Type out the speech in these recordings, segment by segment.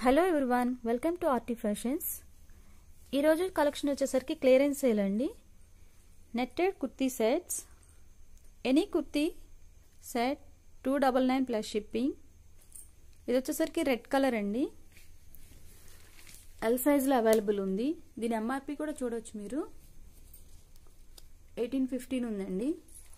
hello everyone welcome to RT fashions ఈరోజు collection వచ్చేసరికి clearance sale అండి netted kurti sets any kurti set two double nine plus shipping ఇది వచ్చేసరికి red colour అండి L సైజ్లో అవైలబుల్ ఉంది దీని ఎంఆర్పి కూడా చూడవచ్చు మీరు ఎయిటీన్ ఫిఫ్టీన్ ఉందండి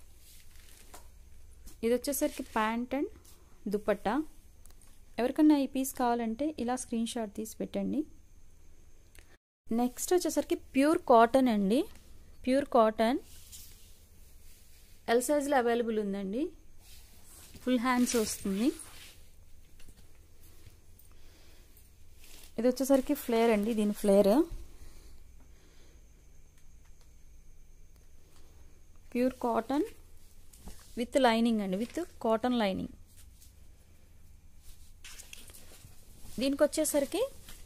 ఇది వచ్చేసరికి ప్యాంట్ అండ్ దుపట్టా ఎవరికన్నా ఈ పీస్ కావాలంటే ఇలా స్క్రీన్ షాట్ తీసి పెట్టండి నెక్స్ట్ వచ్చేసరికి ప్యూర్ కాటన్ అండి ప్యూర్ కాటన్ ఎల్ సైజ్లో అవైలబుల్ ఉందండి ఫుల్ హ్యాండ్స్ వస్తుంది ఇది వచ్చేసరికి ఫ్లేర్ అండి దీని flare pure cotton with lining అండి విత్ కాటన్ లైనింగ్ దీనికి వచ్చేసరికి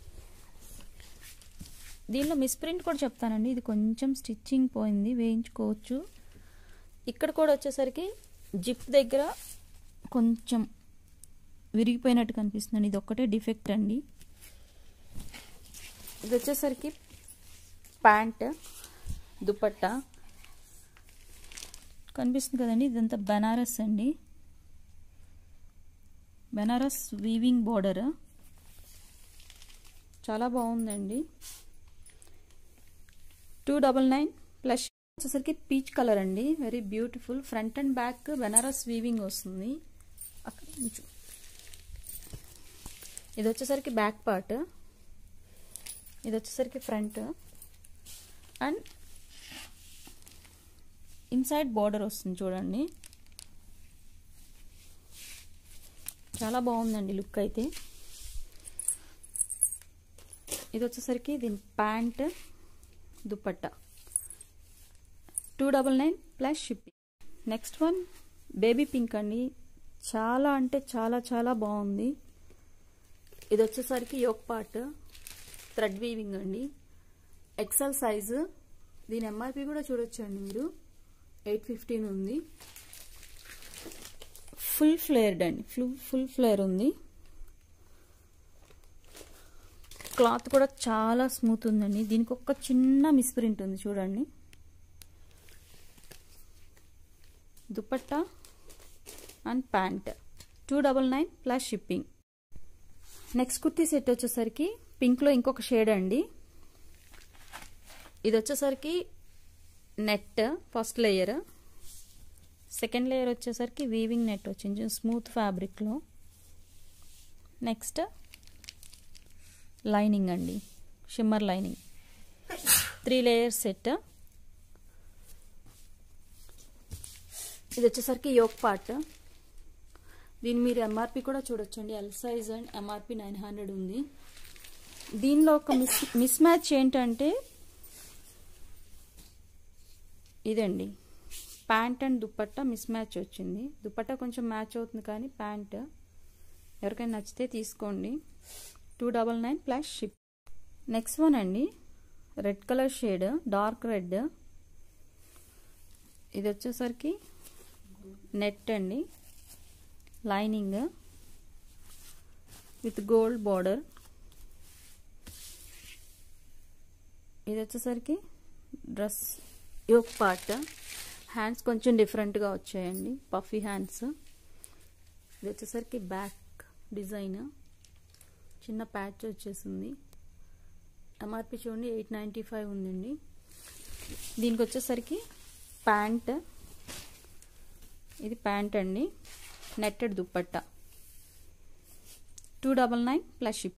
దీనిలో మిస్ప్రింట్ కూడా చెప్తానండి ఇది కొంచెం స్టిచ్చింగ్ పోయింది వేయించుకోవచ్చు ఇక్కడ కూడా వచ్చేసరికి జిప్ దగ్గర కొంచెం విరిగిపోయినట్టు కనిపిస్తుంది ఇది ఒక్కటే డిఫెక్ట్ అండి ఇది వచ్చేసరికి ప్యాంట్ దుపట్టా కనిపిస్తుంది కదండి ఇదంతా బనారస్ అండి బనారస్ వీవింగ్ బోర్డర్ చాలా బాగుందండి టూ డబల్ నైన్ ప్లస్ వచ్చేసరికి పీచ్ కలర్ అండి very beautiful front and back Banaras weaving వస్తుంది అక్కడ నుంచి ఇది వచ్చేసరికి బ్యాక్ పార్ట్ ఇది వచ్చేసరికి ఫ్రంట్ అండ్ ఇన్సైడ్ బార్డర్ వస్తుంది చూడండి చాలా బాగుందండి లుక్ అయితే ఇది వచ్చేసరికి దీని pant dupatta two double nine plus shipping next one baby pink అండి చాలా అంటే చాలా చాలా బాగుంది ఇది వచ్చేసరికి యోక్ పార్ట్ థ్రెడ్ వీవింగ్ అండి ఎక్సెల్ సైజు దీని ఎంఆర్పి కూడా చూడొచ్చండి మీరు ఎయిట్ ఫిఫ్టీన్ ఉంది ఫుల్ ఫ్లేర్డ్ అండి ఫుల్ ఫుల్ ఫ్లేర్ ఉంది క్లాత్ కూడా చాలా స్మూత్ ఉందండి దీనికి ఒక చిన్న మిస్ప్రింట్ ఉంది చూడండి dupatta and pant two double nine plus shipping next kurti set వచ్చేసరికి పింక్లో ఇంకొక షేడ్ అండి ఇది వచ్చేసరికి net first layer second layer వచ్చేసరికి వీవింగ్ నెట్ వచ్చింది స్మూత్ ఫ్యాబ్రిక్లో నెక్స్ట్ లైనింగ్ అండి shimmer lining three layers set ఇది వచ్చేసరికి యోక్ పార్ట్ దీని మీరు ఎంఆర్పి కూడా చూడొచ్చండి L size and MRP nine hundred ఉంది దీనిలో ఒక మిస్ మిస్ మ్యాచ్ ఏంటంటే ఇదండి pant and dupatta mismatch వచ్చింది దుపట్టా కొంచెం మ్యాచ్ అవుతుంది కానీ ప్యాంట్ ఎవరికైనా నచ్చితే తీసుకోండి two double nine plus ship next one అండి red colour shade dark red ఇది వచ్చేసరికి నెట్ అండి లైనింగ్ విత్ గోల్డ్ బార్డర్ ఇది వచ్చేసరికి డ్రెస్ యోక్ పార్ట్ హ్యాండ్స్ కొంచెం డిఫరెంట్గా వచ్చాయండి పఫీ హ్యాండ్స్ ఇది వచ్చేసరికి బ్యాక్ డిజైన్ చిన్న ప్యాచ్ వచ్చేసింది ఎంఆర్పి చూడండి ఎయిట్ నైంటీ ఫైవ్ ఉందండి దీనికి వచ్చేసరికి ప్యాంట్ ఇది ప్యాంట్ అండి netted dupatta two double nine plus ship